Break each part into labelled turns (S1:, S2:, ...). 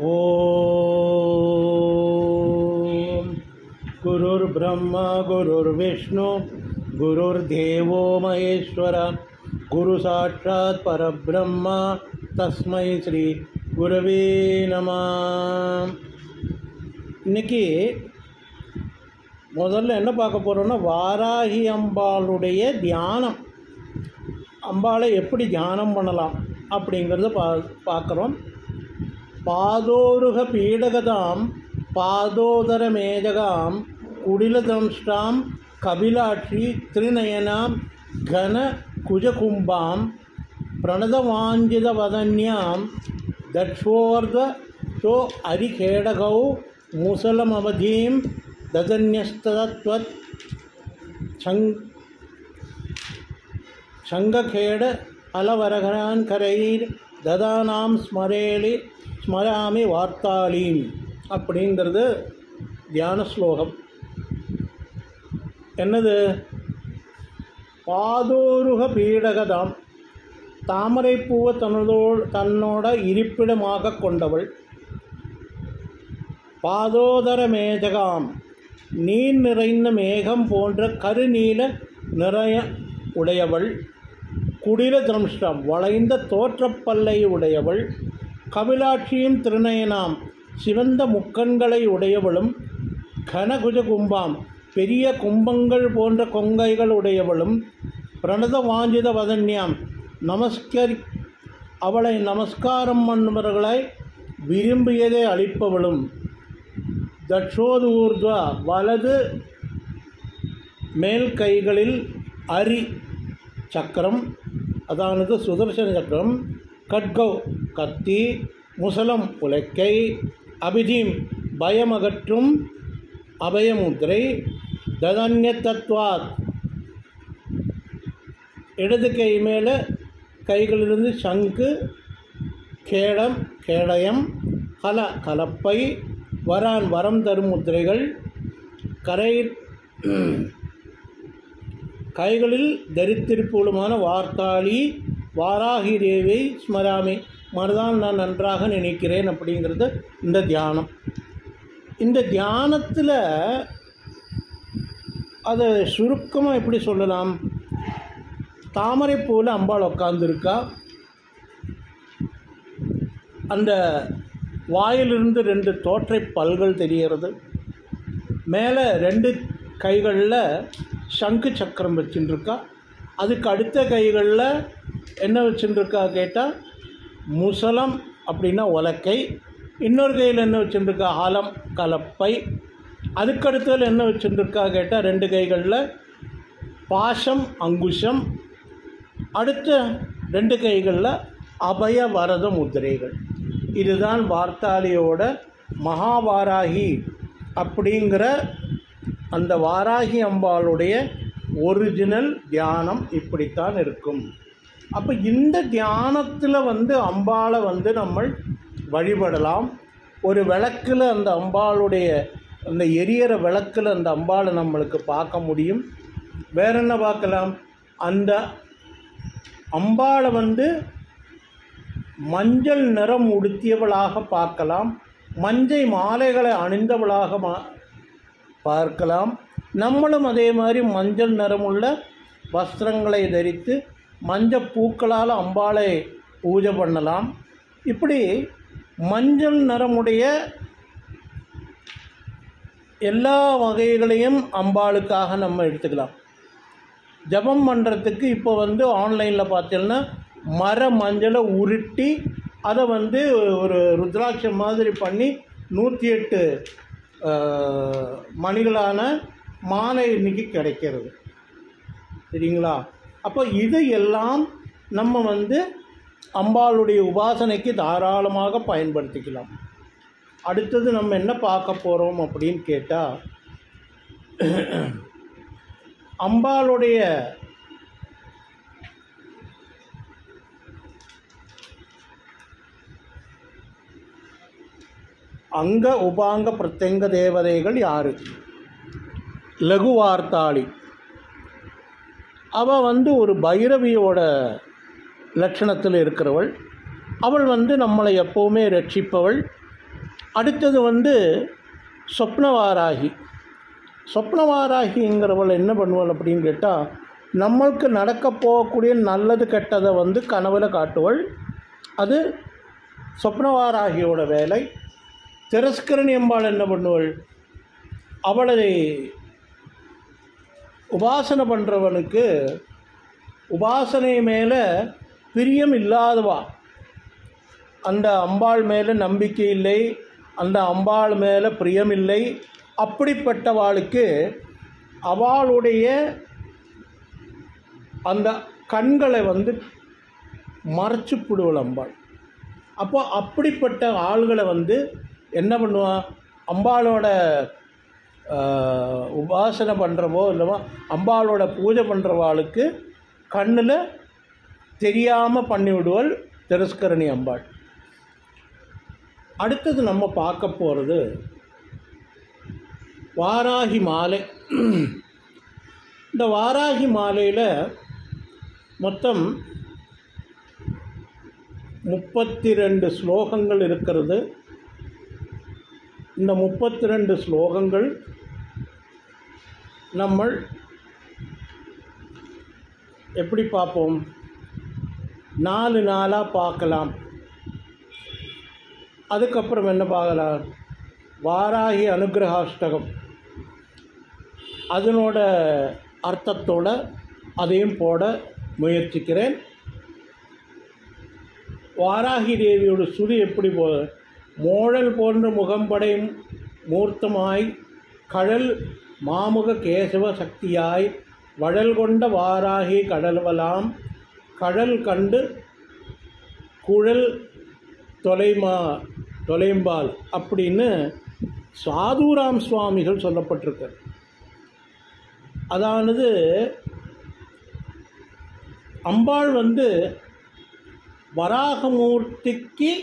S1: ॐ गुरुर्ब्रह्मा गुरुर्विष्णु गुरुर्देवो महेश्वर गुरुसाक्षात् परब्रह्म तस्मै ஸ்ரீ குருவே நம இன்னைக்கு முதல்ல என்ன பார்க்க போகிறோன்னா வாராகி அம்பாளுடைய தியானம் அம்பாளை எப்படி தியானம் பண்ணலாம் அப்படிங்கிறத பா பார்க்குறோம் பாதோருக பீடகதாம் பாதோதர மேஜகாம் குடிலதம்ஷ்டாம் கபிலாட்சி திருநயனாம் கன குஜகும்பாம் பிரணதவாஞ்சிதவதன்யாம் தட்சோர்த சோ அரிகேடகௌ முசலமவதீம் ததன்யஸ்தத்வத் சங் சங்ககேட அலவரகரான் கரைர் ததானாம் ஸ்மரேலி ஸ்மராமி வார்த்தாளீம் அப்படிங்கிறது தியான ஸ்லோகம் என்னது பாதோருக பீடகதாம் தாமரைப்பூவை தன்னதோடு தன்னோட இருப்பிடமாக கொண்டவள் பாதோதர மேஜகாம் நீர் நிறைந்த மேகம் போன்ற கருநீல நிறைய உடையவள் குடில திரம்ஷ்டம் வளைந்த தோற்றப்பல்லை உடையவள் கபிலாட்சியும் திருநயனாம் சிவந்த முக்கண்களை உடையவளும் கனகுஜ கும்பாம் பெரிய கும்பங்கள் போன்ற கொங்கைகள் உடையவளும் பிரணத வாஞ்சித வதன்யாம் நமஸ்கரி அவளை நமஸ்காரம் பண்ணுபவர்களை விரும்பியதை அளிப்பவளும் தட்சோதூர்த்வா வலது மேல் கைகளில் அரி சக்கரம் அதானது சுதர்சன சக்கரம் கட்கவ் கத்தி முசலம் உலக்கை அபிதீம் பயமகற்றும் அபயமுத்திரை ததன்ய தத்வாத் இடது கை மேலே கைகளிலிருந்து சங்கு கேடம் கேடயம் கல கலப்பை வரான் வரம் தரும் முத்திரைகள் கரை கைகளில் தரித்திருப்பவளுமான வார்த்தாளி வாராகி தேவியை ஸ்மராமி மறுதான் நான் நன்றாக நினைக்கிறேன் அப்படிங்கிறது இந்த தியானம் இந்த தியானத்தில் அதை சுருக்கமாக எப்படி சொல்லலாம் தாமரை போல அம்பாள் உட்காந்துருக்கா அந்த வாயிலிருந்து ரெண்டு தோற்றை பல்கள் தெரிகிறது மேலே ரெண்டு கைகளில் சங்கு சக்கரம் வச்சுட்டுருக்கா அதுக்கு அடுத்த கைகளில் என்ன வச்சுட்டுருக்கா கேட்டால் முசலம் அப்படின்னா உலக்கை இன்னொரு கையில் என்ன வச்சுட்டுருக்கா ஆலம் கலப்பை அதுக்கடுத்ததில் என்ன வச்சுட்டுருக்கா கேட்டால் ரெண்டு கைகளில் பாசம் அங்குஷம் அடுத்த ரெண்டு கைகளில் அபய வரத முத்திரைகள் இதுதான் வார்த்தாளியோட மகாவாராகி அப்படிங்கிற அந்த வாராகி அம்பாளுடைய ஒரிஜினல் தியானம் இப்படித்தான் இருக்கும் அப்போ இந்த தியானத்தில் வந்து அம்பாளை வந்து நம்ம வழிபடலாம் ஒரு விளக்கில் அந்த அம்பாளுடைய அந்த எரியற விளக்கில் அந்த அம்பாளை நம்மளுக்கு பார்க்க முடியும் வேற என்ன பார்க்கலாம் அந்த அம்பாளை வந்து மஞ்சள் நிறம் உடுத்தியவளாக பார்க்கலாம் மஞ்சை மாலைகளை அணிந்தவளாக மா பார்க்கலாம் நம்மளும் அதே மாதிரி மஞ்சள் நிறமுள்ள வஸ்திரங்களை தரித்து மஞ்சள் பூக்களால் அம்பாளை பூஜை பண்ணலாம் இப்படி மஞ்சள் நிறமுடைய எல்லா வகைகளையும் அம்பாளுக்காக நம்ம எடுத்துக்கலாம் ஜபம் பண்ணுறதுக்கு இப்போ வந்து ஆன்லைனில் பார்த்தீங்கன்னா மர மஞ்சளை உருட்டி அதை வந்து ஒரு ருத்ராட்சம் மாதிரி பண்ணி நூற்றி எட்டு மணிகளான மாலை இன்னைக்கு கிடைக்கிறது சரிங்களா அப்போ இதை எல்லாம் நம்ம வந்து அம்பாளுடைய உபாசனைக்கு தாராளமாக பயன்படுத்திக்கலாம் அடுத்தது நம்ம என்ன பார்க்க போகிறோம் அப்படின்னு கேட்டால் அம்பாளுடைய அங்க உபாங்க பிரத்யங்க தேவதைகள் யாரு லகுவார்த்தாளி அவள் வந்து ஒரு பைரவியோட லட்சணத்தில் இருக்கிறவள் அவள் வந்து நம்மளை எப்போவுமே ரட்சிப்பவள் அடுத்தது வந்து சொப்னவாராகி சொப்னவாராகிங்கிறவள் என்ன பண்ணுவாள் அப்படின்னு கேட்டால் நம்மளுக்கு நடக்க போகக்கூடிய நல்லது கெட்டதை வந்து கனவுல காட்டுவள் அது சொப்னவாராகியோட வேலை திரஸ்கரணி அம்பாள் என்ன பண்ணுவள் அவளை உபாசனை பண்ணுறவனுக்கு உபாசனை மேலே பிரியம் இல்லாதவா அந்த அம்பாள் மேலே நம்பிக்கை இல்லை அந்த அம்பாள் மேலே பிரியமில்லை அப்படிப்பட்டவாளுக்கு அவளுடைய அந்த கண்களை வந்து மறைச்சு விடுவள் அம்பாள் அப்போ அப்படிப்பட்ட ஆள்களை வந்து என்ன பண்ணுவா அம்பாளோட ஆஹ், உபாசனை பண்ணுறவோ இல்லவோ அம்பாளோட பூஜை பண்ணுறவாளுக்கு கண்ணில் தெரியாமல் பண்ணி விடுவள் திரஸ்கரணி அம்பாள் அடுத்தது நம்ம பார்க்க போகிறது வாராகி மாலை இந்த வாராகி மாலையில் மொத்தம் முப்பத்தி ரெண்டு ஸ்லோகங்கள் இருக்கிறது இந்த முப்பத்தி ரெண்டு ஸ்லோகங்கள் நம்ம எப்படி பார்ப்போம் நாலு நாளாக பார்க்கலாம் அதுக்கப்புறம் என்ன பார்க்கலாம் வாராகி அனுகிரகாஷ்டகம் அதனோட அர்த்தத்தோட அதையும் போட முயற்சிக்கிறேன் வாராகி தேவியோட சுதி எப்படி போ மோழல் போன்ற முகம்படையும் மூர்த்தமாய் கழல் மாமுக கேசவ சக்தியாய் வழல் கொண்ட வாராகி கடல்வலாம் கடல் கண்டு குழல் தொலைமா தொலைம்பால் அப்படின்னு சாதுராம் சுவாமிகள் சொல்லப்பட்டிருக்கு அதானது அம்பாள் வந்து வராகமூர்த்திக்கு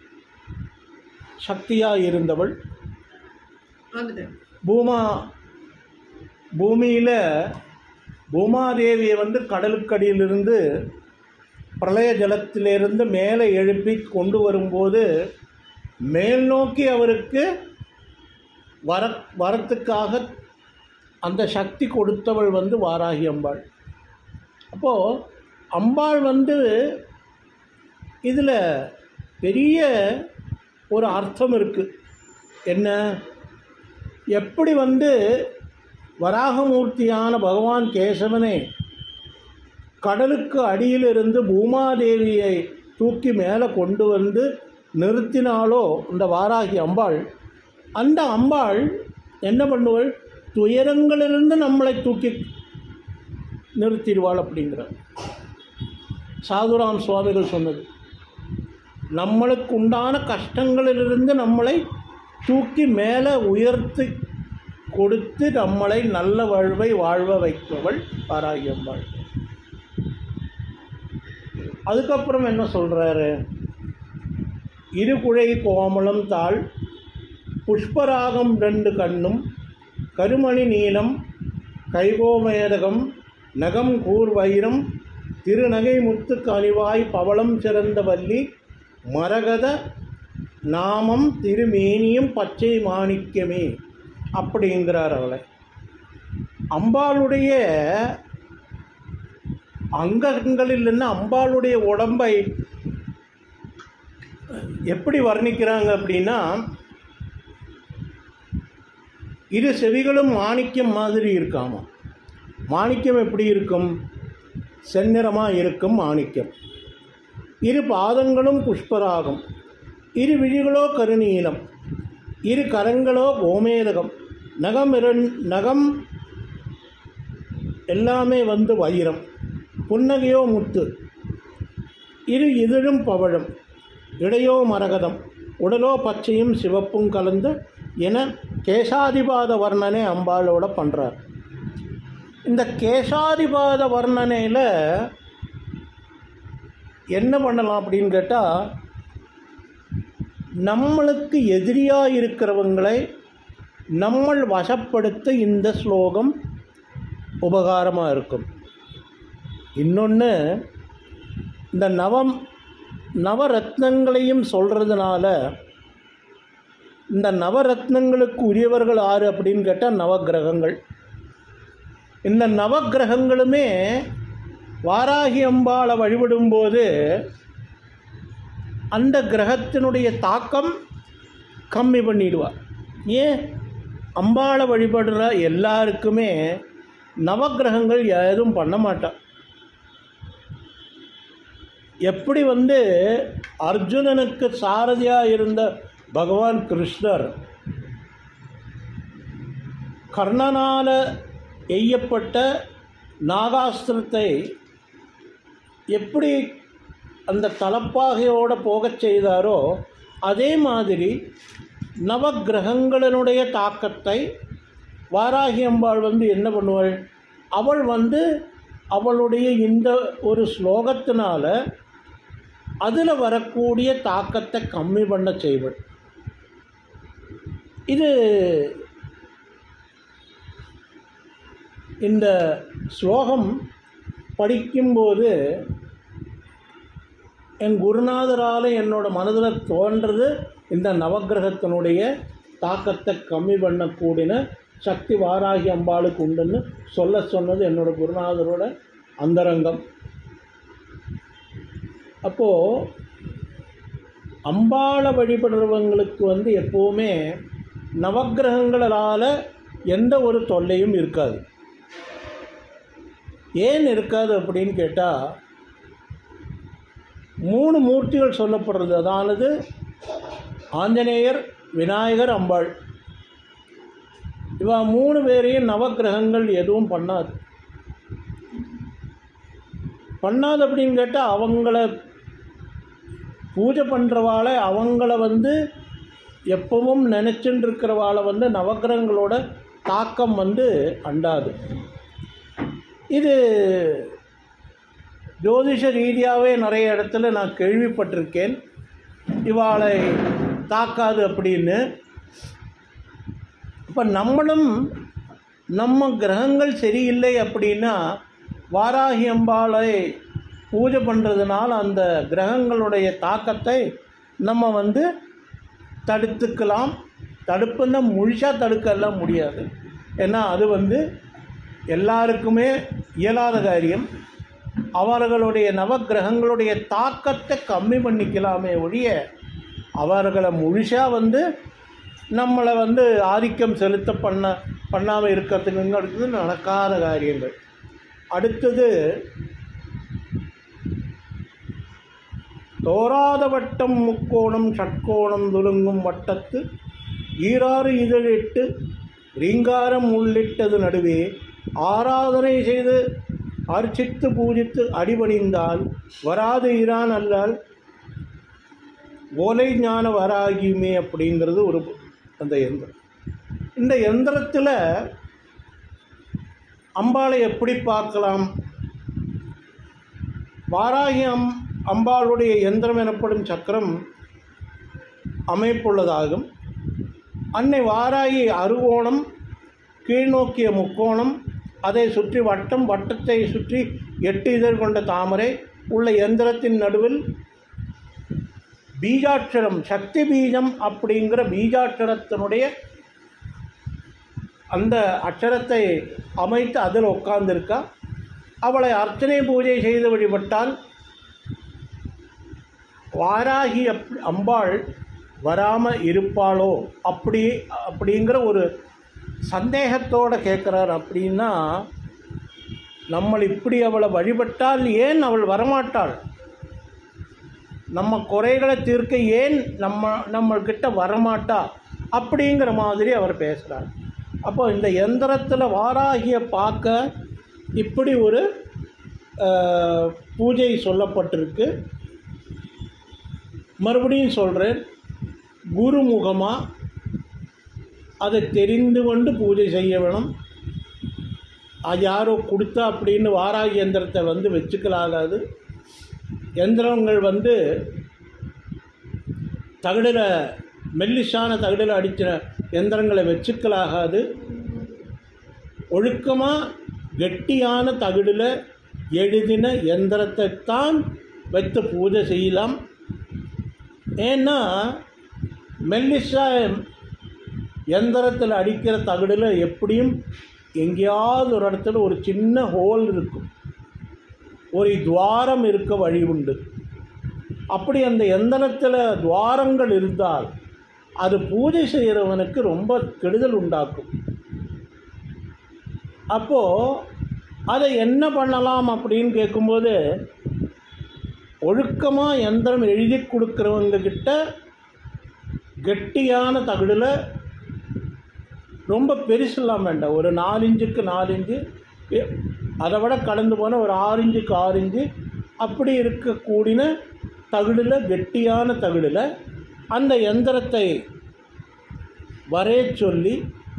S1: சக்தியாக இருந்தவள்
S2: வந்துட்டேன்
S1: பூமா பூமியில் பூமாதேவியை வந்து கடலுக்கடியிலிருந்து பிரளய ஜலத்திலிருந்து மேலே எழுப்பி கொண்டு வரும்போது மேல் நோக்கி அவருக்கு வர வரத்துக்காக அந்த சக்தி கொடுத்தவள் வந்து வாராகி அம்பாள் அப்போது அம்பாள் வந்து இதில் பெரிய ஒரு அர்த்தம் இருக்குது என்ன எப்படி வந்து வராகமூர்த்தியான பகவான் கேசவனை கடலுக்கு அடியிலிருந்து பூமாதேவியை தூக்கி மேலே கொண்டு வந்து நிறுத்தினாலோ இந்த வாராகி அம்பாள் அந்த அம்பாள் என்ன பண்ணுவள் துயரங்களிலிருந்து நம்மளை தூக்கி நிறுத்திடுவாள் அப்படிங்கிற சாதுராம் சுவாமிகள் சொன்னது நம்மளுக்கு உண்டான கஷ்டங்களிலிருந்து நம்மளை தூக்கி மேலே உயர்த்தி கொடுத்து நம்மளை நல்ல வாழ்வை வாழ்வ வைப்பவள் வாராகி அம்பாள் அதுக்கப்புறம் என்ன சொல்கிறாரு இருகுழை கோமளம் தாள் புஷ்பராகம் ரெண்டு கண்ணும் கருமணி நீலம் கைகோமேதகம் நகம் கூர் வைரம் திருநகை முத்துக்கு அணிவாய் பவளம் சிறந்த வள்ளி மரகத நாமம் திருமேனியும் பச்சை மாணிக்கமே அப்படிங்கிறார் அவளை அம்பாளுடைய அங்கங்களில் என்ன அம்பாளுடைய உடம்பை எப்படி வர்ணிக்கிறாங்க அப்படின்னா இரு செவிகளும் மாணிக்கம் மாதிரி இருக்காமா மாணிக்கம் எப்படி இருக்கும் செந்நிறமாக இருக்கும் மாணிக்கம் இரு பாதங்களும் புஷ்பராகம் இரு விழிகளோ கருநீலம் இரு கரங்களோ கோமேதகம் நகம் இரண் நகம் எல்லாமே வந்து வைரம் புன்னகையோ முத்து இரு இதழும் பவழம் இடையோ மரகதம் உடலோ பச்சையும் சிவப்பும் கலந்து என கேசாதிபாத வர்ணனை அம்பாளோட பண்ணுறார் இந்த கேசாதிபாத வர்ணனையில் என்ன பண்ணலாம் அப்படின்னு கேட்டால் நம்மளுக்கு எதிரியாக இருக்கிறவங்களை நம்மள் வசப்படுத்த இந்த ஸ்லோகம் உபகாரமாக இருக்கும் இன்னொன்று இந்த நவம் நவரத்னங்களையும் சொல்கிறதுனால இந்த நவரத்னங்களுக்கு உரியவர்கள் ஆறு அப்படின்னு கேட்டால் நவக்கிரகங்கள் இந்த நவக்கிரகங்களுமே வாராகி அம்பாளை வழிபடும்போது அந்த கிரகத்தினுடைய தாக்கம் கம்மி பண்ணிடுவார் ஏன் அம்பாளை வழிபடுற எல்லாருக்குமே நவக்கிரகங்கள் எதுவும் பண்ண மாட்டா எப்படி வந்து அர்ஜுனனுக்கு சாரதியாக இருந்த பகவான் கிருஷ்ணர் கர்ணனால் எய்யப்பட்ட நாகாஸ்திரத்தை எப்படி அந்த தலப்பாகையோடு போகச் செய்தாரோ அதே மாதிரி நவக்கிரகங்களினுடைய தாக்கத்தை வாராகி அம்பாள் வந்து என்ன பண்ணுவாள் அவள் வந்து அவளுடைய இந்த ஒரு ஸ்லோகத்தினால அதில் வரக்கூடிய தாக்கத்தை கம்மி பண்ண செய்வள் இது இந்த ஸ்லோகம் படிக்கும்போது என் குருநாதரால் என்னோட மனதில் தோன்றது இந்த நவக்கிரகத்தினுடைய தாக்கத்தை கம்மி பண்ணக்கூடின சக்தி வாராகி அம்பாளுக்கு உண்டுன்னு சொல்ல சொன்னது என்னோட குருநாதரோட அந்தரங்கம் அப்போது அம்பாளை வழிபடுறவங்களுக்கு வந்து எப்போவுமே நவக்கிரகங்களால் எந்த ஒரு தொல்லையும் இருக்காது ஏன் இருக்காது அப்படின்னு கேட்டால் மூணு மூர்த்திகள் சொல்லப்படுறது அதானது ஆஞ்சநேயர் விநாயகர் அம்பாள் இவ மூணு பேரையும் நவக்கிரகங்கள் எதுவும் பண்ணாது பண்ணாது அப்படின்னு கேட்டால் அவங்கள பூஜை பண்ணுறவாளை அவங்கள வந்து எப்பவும் நினச்சின்னு இருக்கிறவாளை வந்து நவக்கிரகங்களோட தாக்கம் வந்து அண்டாது இது ஜோதிஷ ரீதியாகவே நிறைய இடத்துல நான் கேள்விப்பட்டிருக்கேன் இவாளை தாக்காது அப்படின்னு இப்போ நம்மளும் நம்ம கிரகங்கள் சரியில்லை அப்படின்னா வாராகி அம்பாளை பூஜை பண்ணுறதுனால அந்த கிரகங்களுடைய தாக்கத்தை நம்ம வந்து தடுத்துக்கலாம் தடுப்புன்னா முழுசாக தடுக்கலாம் முடியாது ஏன்னா அது வந்து எல்லாருக்குமே இயலாத காரியம் அவர்களுடைய நவக்கிரகங்களுடைய தாக்கத்தை கம்மி பண்ணிக்கலாமே ஒழிய அவர்களை முழுசாக வந்து நம்மளை வந்து ஆதிக்கம் செலுத்த பண்ண பண்ணாமல் இருக்கிறதுக்குங்கிறது நடக்காத காரியங்கள் அடுத்தது தோராத வட்டம் முக்கோணம் ஷட்கோணம் துலுங்கும் வட்டத்து ஈராறு இதழிட்டு ரீங்காரம் உள்ளிட்டது நடுவே ஆராதனை செய்து அர்ச்சித்து பூஜித்து அடிபணிந்தால் வராது ஈரான் அல்லால் ஓலை ஞான வராகியுமே அப்படிங்கிறது ஒரு அந்த எந்திரம் இந்த எந்திரத்தில் அம்பாளை எப்படி பார்க்கலாம் வாராகி அம் அம்பாளுடைய எந்திரம் எனப்படும் சக்கரம் அமைப்புள்ளதாகும் அன்னை வாராகி அறுகோணம் கீழ்நோக்கிய முக்கோணம் அதை சுற்றி வட்டம் வட்டத்தை சுற்றி எட்டு இதழ் கொண்ட தாமரை உள்ள எந்திரத்தின் நடுவில் பீஜாட்சரம் சக்தி பீஜம் அப்படிங்கிற பீஜாட்சரத்தினுடைய அந்த அட்சரத்தை அமைத்து அதில் உட்கார்ந்திருக்கா அவளை அர்ச்சனை பூஜை செய்து வழிபட்டால் வாராகி அப் அம்பாள் வராமல் இருப்பாளோ அப்படி அப்படிங்கிற ஒரு சந்தேகத்தோடு கேட்குறார் அப்படின்னா நம்ம இப்படி அவளை வழிபட்டால் ஏன் அவள் வரமாட்டாள் நம்ம குறைகளை தீர்க்க ஏன் நம்ம நம்மள்கிட்ட வரமாட்டா அப்படிங்கிற மாதிரி அவர் பேசுகிறார் அப்போ இந்த எந்திரத்தில் வாராகிய பார்க்க இப்படி ஒரு அஹ், பூஜை சொல்லப்பட்டிருக்கு மறுபடியும் சொல்கிறேன் குருமுகமாக அதை தெரிந்து கொண்டு பூஜை செய்ய வேணும் அது யாரோ கொடுத்தா அப்படின்னு வாராகி எந்திரத்தை வந்து வச்சுக்கலாகாது எந்திரங்கள் வந்து தகடில் மெல்லிசான தகடில் அடித்த எந்திரங்களை வச்சுக்கலாகாது ஒழுக்கமாக கெட்டியான தகடில் எழுதின எந்திரத்தை தான் வைத்து பூஜை செய்யலாம் ஏன்னா மெல்லிசா எந்திரத்தில் அடிக்கிற தகடில் எப்படியும் எங்கேயாவது ஒரு இடத்துல ஒரு சின்ன ஹோல் இருக்கும் ஒரு துவாரம் இருக்க வழி உண்டு அப்படி அந்த எந்திரத்தில் துவாரங்கள் இருந்தால் அது பூஜை செய்கிறவனுக்கு ரொம்ப கெடுதல் உண்டாக்கும் அப்போது அதை என்ன பண்ணலாம் அப்படின்னு கேட்கும்போது ஒழுக்கமாக எந்திரம் எழுதி கொடுக்குறவங்க கிட்ட கெட்டியான தகடில் ரொம்ப பெருசெல்லாம் வேண்டாம் ஒரு நாலு இன்ச்சுக்கு நாலு இன்ச்சு எ- அதை விட கடந்து போன ஒரு ஆறு இன்ச்சுக்கு ஆறு இன்ச்சு அப்படி இருக்கக்கூடின தகடில் கெட்டியான தகடில் அந்த எந்திரத்தை வரைய சொல்லி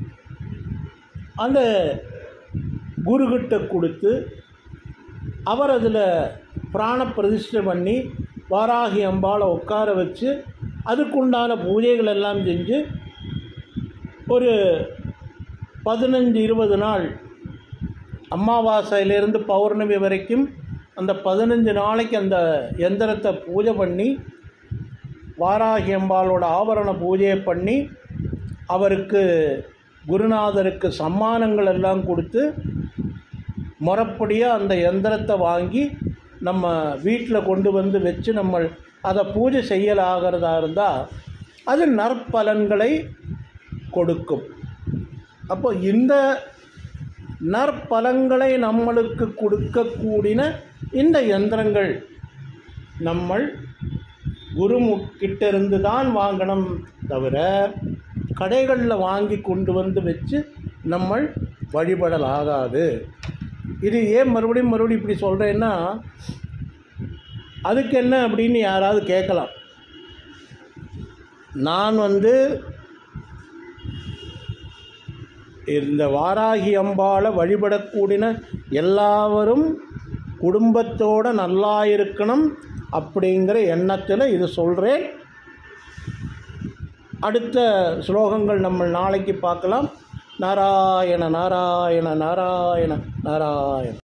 S1: அந்த குருகிட்ட கொடுத்து அவர் அதில் பிராண பிரதிஷ்டை பண்ணி வாராகி அம்பாளை உட்கார வச்சு அதுக்குண்டான பூஜைகள் எல்லாம் செஞ்சு ஒரு பதினஞ்சு இருபது நாள் அமாவாசையிலேருந்து பௌர்ணமி வரைக்கும் அந்த பதினஞ்சு நாளைக்கு அந்த எந்திரத்தை பூஜை பண்ணி வாராகி அம்பாளோட ஆபரண பூஜையை பண்ணி அவருக்கு குருநாதருக்கு சம்மானங்கள் எல்லாம் கொடுத்து முறைப்படியாக அந்த எந்திரத்தை வாங்கி நம்ம வீட்டில் கொண்டு வந்து வச்சு நம்ம அதை பூஜை செய்யலாகிறதா இருந்தால் அது நற்பலன்களை கொடுக்கும் அப்போ இந்த நற்பலன்களை நம்மளுக்கு கொடுக்கக்கூடின இந்த யந்திரங்கள் நம்ம குருமுக்கிட்ட இருந்து தான் வாங்கணும் தவிர கடைகளில் வாங்கி கொண்டு வந்து வச்சு நம்ம வழிபடலாகாது இது ஏன் மறுபடியும் மறுபடியும் இப்படி சொல்கிறேன்னா அதுக்கு என்ன அப்படின்னு யாராவது கேட்கலாம் நான் வந்து இந்த வாராகி அம்பாளை வழிபடக்கூடின எல்லாவரும் குடும்பத்தோட நல்லா இருக்கணும் அப்படிங்கிற எண்ணத்தில் இது சொல்கிறேன் அடுத்த ஸ்லோகங்கள் நம்ம நாளைக்கு பார்க்கலாம் நாராயண நாராயண நாராயண நாராயண